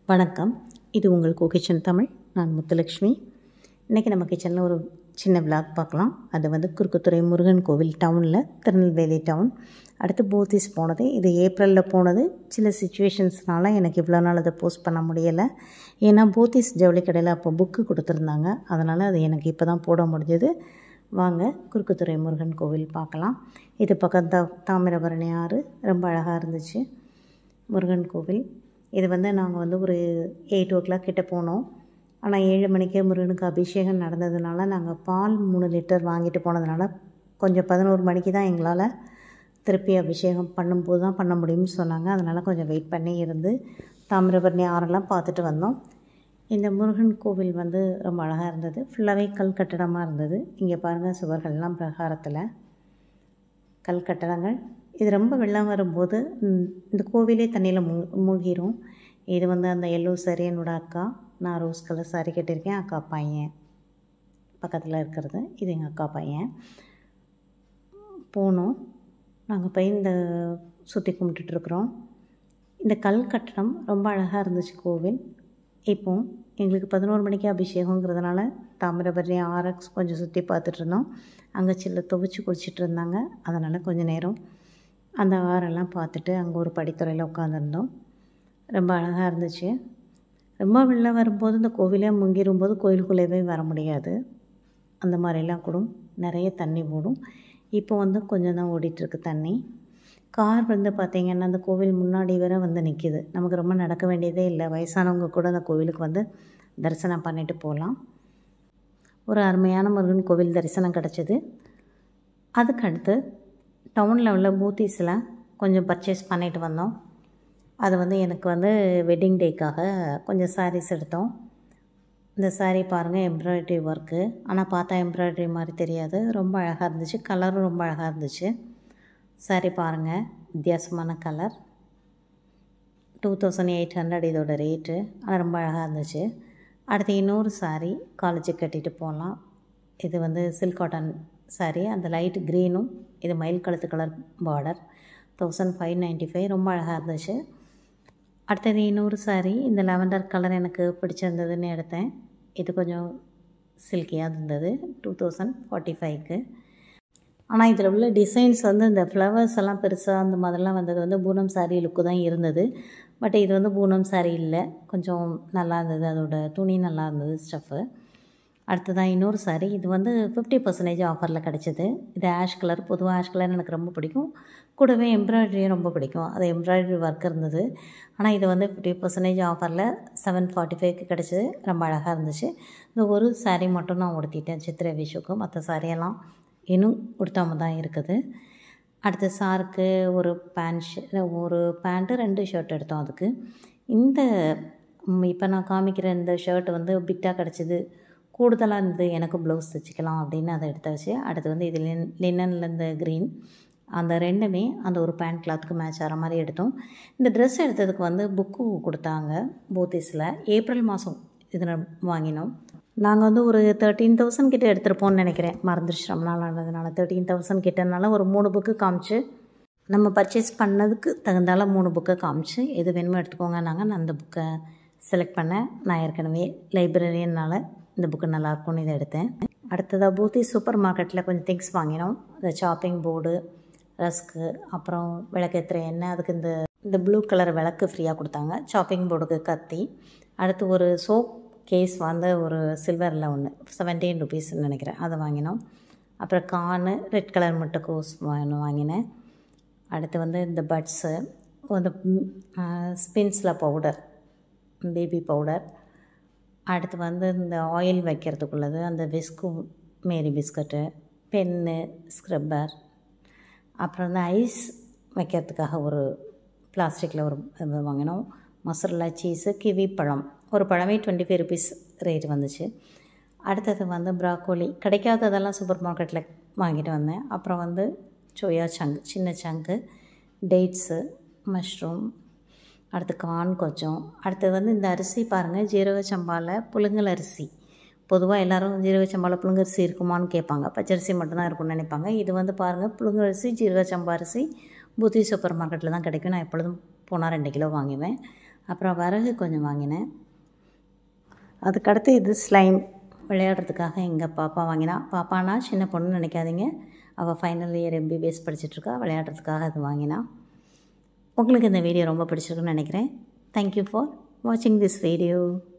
வணக்கம் இது உங்கள் கிச்சன் தமிழ் நான் முத்துலக்ஷ்மி இன்றைக்கி நம்ம கிச்சனில் ஒரு சின்ன விளாக் பார்க்கலாம் அது வந்து குறுக்குத்துறை முருகன் கோவில் டவுனில் திருநெல்வேலி டவுன் அடுத்து போத்தீஸ் போனது இது ஏப்ரலில் போனது சில சுச்சுவேஷன்ஸ்னால எனக்கு இவ்வளோ நாள் அதை போஸ்ட் பண்ண முடியலை ஏன்னா போத்தீஸ் ஜவுளி கடையில் அப்போ புக்கு கொடுத்துருந்தாங்க அதனால் அது எனக்கு இப்போ தான் போட முடிஞ்சது வாங்க குறுக்குத்துறை முருகன் கோவில் பார்க்கலாம் இது பக்கம் தா தாமிரபரணி ஆறு ரொம்ப அழகாக இருந்துச்சு முருகன் கோவில் இது வந்து நாங்கள் வந்து ஒரு எயிட் ஓ கிளாக் கிட்டே போனோம் ஆனால் ஏழு மணிக்கே முருகனுக்கு அபிஷேகம் நடந்ததுனால நாங்கள் பால் மூணு லிட்டர் வாங்கிட்டு போனதுனால கொஞ்சம் பதினோரு மணிக்கு தான் எங்களால் திருப்பி அபிஷேகம் பண்ணும்போது தான் பண்ண முடியும்னு சொன்னாங்க அதனால் கொஞ்சம் வெயிட் பண்ணி இருந்து தாமிரபரணி ஆறெல்லாம் பார்த்துட்டு வந்தோம் இந்த முருகன் கோவில் வந்து ரொம்ப அழகாக இருந்தது ஃபுல்லாகவே கல் கட்டடமாக இருந்தது இங்கே பாருங்கள் சுவர்கள்லாம் பிரகாரத்தில் கல் கட்டடங்கள் இது ரொம்ப வெள்ளம் வரும்போது இந்த கோவிலே தண்ணியில் மூ மூழ்கிரும் இது வந்து அந்த எல்லோ சாரி என்னோடய அக்கா நான் ரோஸ் கலர் சாரி கட்டியிருக்கேன் அக்கா பையன் பக்கத்தில் இருக்கிறது இது எங்கள் அக்கா பையன் போனோம் நாங்கள் போய் இந்த சுற்றி கும்பிட்டுட்ருக்குறோம் இந்த கல் கட்டடம் ரொம்ப அழகாக இருந்துச்சு கோவில் இப்போ எங்களுக்கு பதினோரு மணிக்கு அபிஷேகங்கிறதுனால தாமிரபரணி ஆர்எக்ஸ் கொஞ்சம் சுற்றி பார்த்துட்ருந்தோம் அங்கே சில்ல துவைச்சி குடிச்சிட்டு இருந்தாங்க அதனால் கொஞ்சம் நேரம் அந்த ஆறெல்லாம் பார்த்துட்டு அங்கே ஒரு படித்துறையில் உட்காந்துருந்தோம் ரொம்ப அழகாக இருந்துச்சு ரொம்ப வெள்ளம் வரும்போது இந்த கோவிலே முங்கிரும்போது கோயிலுக்குள்ளேயே வர முடியாது அந்த மாதிரிலாம் கூட நிறைய தண்ணி ஓடும் இப்போ வந்து கொஞ்சம் தான் ஓடிட்டுருக்கு தண்ணி கார் வந்து பார்த்திங்கன்னா அந்த கோவில் முன்னாடி வரை வந்து நிற்கிது நமக்கு ரொம்ப நடக்க வேண்டியதே இல்லை வயசானவங்க கூட அந்த கோவிலுக்கு வந்து தரிசனம் பண்ணிட்டு போகலாம் ஒரு அருமையான முருகன் கோவில் தரிசனம் கிடச்சிது அதுக்கடுத்து டவுனில் உள்ள பூத்தீஸில் கொஞ்சம் பர்ச்சேஸ் பண்ணிட்டு வந்தோம் அது வந்து எனக்கு வந்து வெட்டிங் டேக்காக கொஞ்சம் சாரீஸ் எடுத்தோம் இந்த சாரீ பாருங்கள் எம்ப்ராய்டரி ஒர்க்கு ஆனால் பார்த்தா எம்ப்ராய்டரி மாதிரி தெரியாது ரொம்ப அழகாக இருந்துச்சு கலரும் ரொம்ப அழகாக இருந்துச்சு சாரீ பாருங்கள் வித்தியாசமான colour two thousand eight hundred இதோட ரேட்டு ஆனால் ரொம்ப அழகாக இருந்துச்சு அடுத்து இன்னொரு சாரீ காலேஜுக்கு கட்டிட்டு போகலாம் இது வந்து சில்க் காட்டன் சாரீ அந்த லைட் க்ரீனும் இது மயில் கழுத்து colour border thousand five ninety five ரொம்ப அழகாக இருந்துச்சு அடுத்தது இன்னொரு சாரீ இந்த லெவண்டர் கலர் எனக்கு பிடிச்சிருந்ததுன்னு எடுத்தேன் இது கொஞ்சம் சில்கியாக இருந்தது டூ தௌசண்ட் ஃபார்ட்டி ஃபைவ்க்கு ஆனால் இதில் உள்ள டிசைன்ஸ் வந்து இந்த ஃப்ளவர்ஸ் எல்லாம் பெருசாக அந்த மாதிரிலாம் வந்தது வந்து பூனம் சாரீ லுக்கு தான் இருந்தது பட் இது வந்து பூனம் சாரீ இல்லை கொஞ்சம் நல்லா இருந்தது அதோட துணி நல்லா இருந்தது ஸ்டஃப்பு அடுத்ததான் இன்னொரு சாரீ இது வந்து ஃபிஃப்டி பர்சன்டேஜ் ஆஃபரில் கிடச்சிது இது ஆஷ் கலர் பொதுவாக ஆஷ் கலர் எனக்கு ரொம்ப பிடிக்கும் கூடவே எம்ப்ராய்டரியும் ரொம்ப பிடிக்கும் அது எம்ப்ராய்டரி ஒர்க் இருந்தது ஆனால் இது வந்து ஃபிஃப்டி பர்சன்டேஜ் ஆஃபரில் செவன் ஃபார்ட்டி ஃபைவ்க்கு கிடச்சிது ரொம்ப அழகாக இருந்துச்சு இந்த ஒரு சாரீ மட்டும் நான் உடுத்திட்டேன் சித்திரை விஷுக்கு மற்ற சாரியெல்லாம் இன்னும் உடுத்தாமல் தான் இருக்குது அடுத்து சாருக்கு ஒரு பேண்ட் ஷ ஒரு பேண்ட்டு ரெண்டு ஷர்ட் எடுத்தோம் அதுக்கு இந்த இப்போ நான் காமிக்கிற இந்த ஷர்ட் வந்து பிட்டாக கிடச்சிது கூடுதலாக இருந்தது எனக்கு ப்ளவுஸ் தைச்சிக்கலாம் அப்படின்னு அதை எடுத்தாச்சு அடுத்து வந்து இது லின் லினனில் இந்த க்ரீன் அந்த ரெண்டுமே அந்த ஒரு பேண்ட் கிளாத்துக்கு மேட்ச் ஆகிற மாதிரி எடுத்தோம் இந்த ட்ரெஸ் எடுத்ததுக்கு வந்து புக்கு கொடுத்தாங்க போத்தீஸில் ஏப்ரல் மாதம் இதில் வாங்கினோம் நாங்கள் வந்து ஒரு தேர்ட்டீன் தௌசண்ட் கிட்டே எடுத்துருப்போம்னு நினைக்கிறேன் மறந்துருச்சு ரொம்ப நாள் ஆனதுனால தேர்ட்டீன் தௌசண்ட் கிட்டனால ஒரு மூணு புக்கு காமிச்சு நம்ம பர்ச்சேஸ் பண்ணதுக்கு தகுந்தால மூணு புக்கை காமிச்சு எது வேணுமோ எடுத்துக்கோங்க நாங்கள் நான் அந்த புக்கை செலக்ட் பண்ணேன் நான் ஏற்கனவே லைப்ரரியனால் இந்த புக்கு நல்லாயிருக்கும்னு இதை எடுத்தேன் அடுத்ததாக பூத்தி சூப்பர் மார்க்கெட்டில் கொஞ்சம் திங்ஸ் வாங்கினோம் இந்த சாப்பிங் போர்டு ரஸ்க்கு அப்புறம் விளக்கேற்றுற எண்ணெய் அதுக்கு இந்த இந்த ப்ளூ கலர் விளக்கு ஃப்ரீயாக கொடுத்தாங்க சாப்பிங் போர்டுக்கு கத்தி அடுத்து ஒரு சோப் கேஸ் வந்து ஒரு சில்வரில் ஒன்று செவன்டீன் ருபீஸ்ன்னு நினைக்கிறேன் அதை வாங்கினோம் அப்புறம் கானு ரெட் கலர் முட்டைக்கோஸ் வாங்கினேன் அடுத்து வந்து இந்த பட்ஸு அந்த ஸ்பின்ஸில் பவுடர் பேபி பவுடர் அடுத்து வந்து இந்த ஆயில் வைக்கிறதுக்குள்ளது அந்த whisk Marie biscuit pen scrubber அப்புறம் இந்த ஐஸ் வைக்கிறதுக்காக ஒரு பிளாஸ்டிக்கில் ஒரு இது வாங்கினோம் மொசரல்லா சீஸு கிவி பழம் ஒரு பழமே டுவெண்ட்டி ஃபைவ் ருபீஸ் ரேட் வந்துச்சு அடுத்தது வந்து ப்ராக்கோலி கிடைக்காததெல்லாம் சூப்பர் மார்க்கெட்டில் வாங்கிட்டு வந்தேன் அப்புறம் வந்து சோயா சங்கு சின்ன சங்கு டேட்ஸு மஷ்ரூம் அடுத்து கான் கொஞ்சம் அடுத்தது வந்து இந்த அரிசி பாருங்கள் ஜீரக சம்பாவில் புழுங்கல் அரிசி பொதுவாக எல்லோரும் ஜீரக சம்பாவில் புழுங்கரிசி இருக்குமான்னு கேட்பாங்க பச்சரிசி மட்டும்தான் இருக்கும்னு நினைப்பாங்க இது வந்து பாருங்கள் புழுங்கரிசி ஜீரக சம்பா அரிசி பூத்தி சூப்பர் மார்க்கெட்டில் தான் கிடைக்கும் நான் எப்பொழுதும் போனால் ரெண்டு கிலோ வாங்குவேன் அப்புறம் வரகு கொஞ்சம் வாங்கினேன் அதுக்கடுத்து இது ஸ்லைம் விளையாடுறதுக்காக எங்கள் பாப்பா வாங்கினா பாப்பானா சின்ன பொண்ணு நினைக்காதீங்க அவள் ஃபைனல் இயர் எம்பிபிஎஸ் படிச்சிட்ருக்கா விளையாடுறதுக்காக அது வாங்கினா உங்களுக்கு இந்த வீடியோ ரொம்ப பிடிச்சிருக்குன்னு நினைக்கிறேன் தேங்க்யூ ஃபார் வாட்சிங் திஸ் வீடியோ